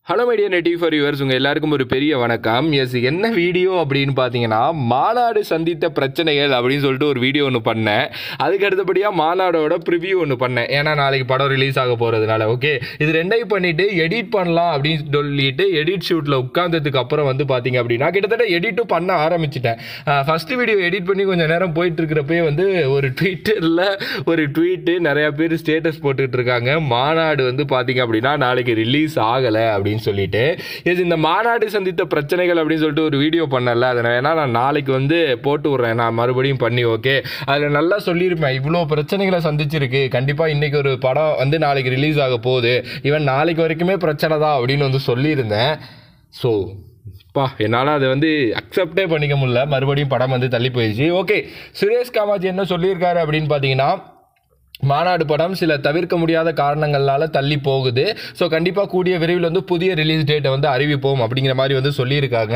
hello media native for yours உங்கள் எல்லாருக்கும் ஒரு பெரிய வணக்கம் எஸ் என்ன வீடியோ அப்படின்னு பார்த்தீங்கன்னா மாநாடு சந்தித்த பிரச்சனைகள் அப்படின்னு சொல்லிட்டு ஒரு வீடியோ ஒன்று பண்ணேன் அதுக்கு அடுத்தபடியாக மாநாடோட ப்ரிவ்யூ ஒன்று பண்ணேன் ஏன்னா நாளைக்கு படம் ரிலீஸ் ஆக போகிறதுனால ஓகே இது ரெண்டையும் பண்ணிவிட்டு எடிட் பண்ணலாம் அப்படின்னு சொல்லிட்டு எடிட் ஷூட்டில் உட்காந்ததுக்கு அப்புறம் வந்து பார்த்தீங்க அப்படின்னா கிட்டத்தட்ட எடிட்டும் பண்ண ஆரம்பிச்சிட்டேன் ஃபஸ்ட்டு வீடியோ எடிட் பண்ணி கொஞ்சம் நேரம் போயிட்டு இருக்கிறப்பே வந்து ஒரு ட்விட்டரில் ஒரு ட்வீட்டு நிறையா பேர் ஸ்டேட்டஸ் போட்டுட்டு இருக்காங்க மாநாடு வந்து பார்த்தீங்க அப்படின்னா நாளைக்கு ரிலீஸ் ஆகலை அப்படின்னு சொல்லிட்டு இது இந்த மாநாடு சந்தித்த பிரச்சனைகள் அப்படின்னு சொல்லிட்டு ஒரு வீடியோ பண்ணல அதை வேணா நான் நாளைக்கு வந்து போட்டு விட்றேன் நான் மறுபடியும் பண்ணி ஓகே அதில் நல்லா சொல்லியிருப்பேன் இவ்வளோ பிரச்சனைகளை சந்திச்சிருக்கு கண்டிப்பாக இன்றைக்கி ஒரு படம் வந்து நாளைக்கு ரிலீஸ் ஆக போகுது ஈவன் நாளைக்கு வரைக்குமே பிரச்சனை தான் அப்படின்னு வந்து சொல்லியிருந்தேன் ஸோ பா என்னால் அதை வந்து அக்செப்டே பண்ணிக்க முடியல மறுபடியும் படம் வந்து தள்ளி போயிடுச்சு ஓகே சுரேஷ் காமாஜி என்ன சொல்லியிருக்காரு அப்படின்னு பார்த்தீங்கன்னா மாநாடு படம் சில தவிர்க்க முடியாத காரணங்களால தள்ளி போகுது ஸோ கண்டிப்பாக கூடிய விரைவில் வந்து புதிய ரிலீஸ் டேட்டை வந்து அறிவிப்போம் அப்படிங்கிற மாதிரி வந்து சொல்லியிருக்காங்க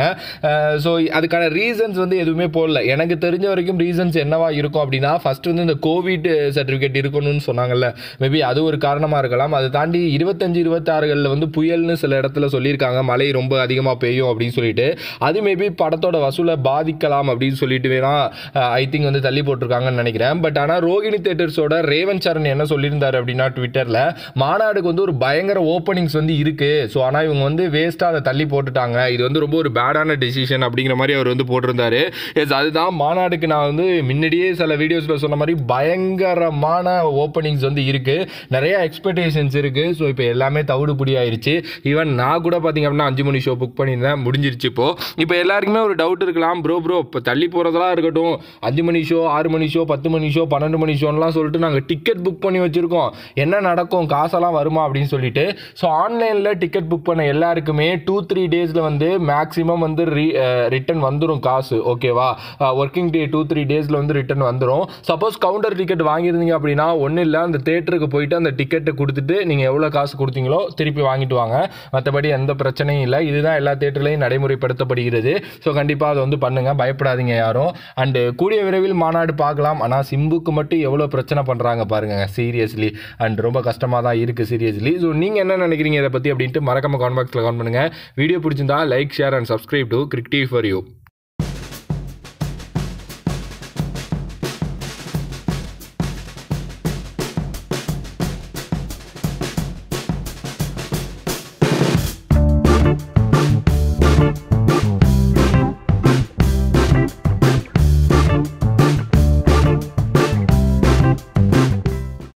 ஸோ அதுக்கான ரீசன்ஸ் வந்து எதுவுமே போடல எனக்கு தெரிஞ்ச வரைக்கும் ரீசன்ஸ் என்னவா இருக்கும் அப்படின்னா ஃபர்ஸ்ட் வந்து இந்த கோவிட் சர்டிஃபிகேட் இருக்கணும்னு சொன்னாங்கல்ல மேபி அது ஒரு காரணமாக இருக்கலாம் அதை தாண்டி இருபத்தஞ்சு இருபத்தாறுகளில் வந்து புயல்னு சில இடத்துல சொல்லியிருக்காங்க மழை ரொம்ப அதிகமாக பெய்யும் அப்படின்னு சொல்லிட்டு அது மேபி படத்தோட வசூலை பாதிக்கலாம் அப்படின்னு சொல்லிட்டு வேணா ஐ திங்க் வந்து தள்ளி போட்டிருக்காங்கன்னு நினைக்கிறேன் பட் ஆனால் ரோகிணி தேட்டர்ஸோட ரேவன் சரண் என்ன சொல்லியிருந்தாரு அப்படின்னா ட்விட்டரில் மாநாடுக்கு வந்து ஒரு பயங்கர ஓப்பனிங்ஸ் வந்து இருக்குது ஸோ ஆனால் இவங்க வந்து வேஸ்ட்டாக அதை தள்ளி போட்டுட்டாங்க இது வந்து ரொம்ப ஒரு பேடான டெசிஷன் அப்படிங்கிற மாதிரி அவர் வந்து போட்டிருந்தாரு எஸ் அதுதான் மாநாடுக்கு நான் வந்து முன்னாடியே சில வீடியோஸில் சொன்ன மாதிரி பயங்கரமான ஓப்பனிங்ஸ் வந்து இருக்குது நிறைய எக்ஸ்பெக்டேஷன்ஸ் இருக்குது ஸோ இப்போ எல்லாமே தவிடு புடி ஆயிருச்சு ஈவன் நான் கூட பார்த்தீங்க அப்படின்னா அஞ்சு மணி ஷோ புக் பண்ணியிருந்தேன் முடிஞ்சிருச்சு இப்போ இப்போ எல்லாருக்குமே ஒரு டவுட் இருக்கலாம் ப்ரோ ப்ரோ இப்போ தள்ளி போகிறதெல்லாம் இருக்கட்டும் அஞ்சு மணி ஷோ ஆறு மணி ஷோ பத்து மணி ஷோ பன்னெண்டு மணி ஷோன்லாம் சொல்லிட்டு நாங்கள் டிக்கெட் புக் பண்ணி வச்சுருக்கோம் என்ன நடக்கும் காசெல்லாம் வருமா அப்படின்னு சொல்லிட்டு ஸோ ஆன்லைனில் டிக்கெட் புக் பண்ண எல்லாருக்குமே டூ த்ரீ டேஸில் வந்து மேக்ஸிமம் வந்து ரீ ரிட்டன் வந்துடும் காசு ஓகேவா ஒர்க்கிங் டே டூ த்ரீ டேஸில் வந்து ரிட்டன் வந்துடும் சப்போஸ் கவுண்டர் டிக்கெட் வாங்கியிருந்தீங்க அப்படின்னா ஒன்றும் இல்லை அந்த தேட்டருக்கு போயிட்டு அந்த டிக்கெட்டை கொடுத்துட்டு நீங்கள் எவ்வளோ காசு கொடுத்தீங்களோ திருப்பி வாங்கிட்டு வாங்க மற்றபடி எந்த பிரச்சனையும் இல்லை இதுதான் எல்லா தேட்டர்லையும் நடைமுறைப்படுத்தப்படுகிறது ஸோ கண்டிப்பாக அதை வந்து பண்ணுங்கள் பயப்படாதீங்க யாரும் அண்டு கூடிய விரைவில் மாநாடு பார்க்கலாம் ஆனால் சிம்புக்கு மட்டும் எவ்வளோ பிரச்சனை பண்ணுறாங்க பாருங்க சீரியஸ்லி அண்ட் ரொம்ப கஷ்டமாக தான் இருக்குது சீரியஸ்லி ஸோ நீங்கள் என்ன நினைக்கிறீங்க இதை பற்றி அப்படின்ட்டு மறக்காம கான்பாக்ஸில் கமெண்ட் பண்ணுங்கள் வீடியோ பிடிச்சிருந்தா like share and subscribe to Kirik TV for you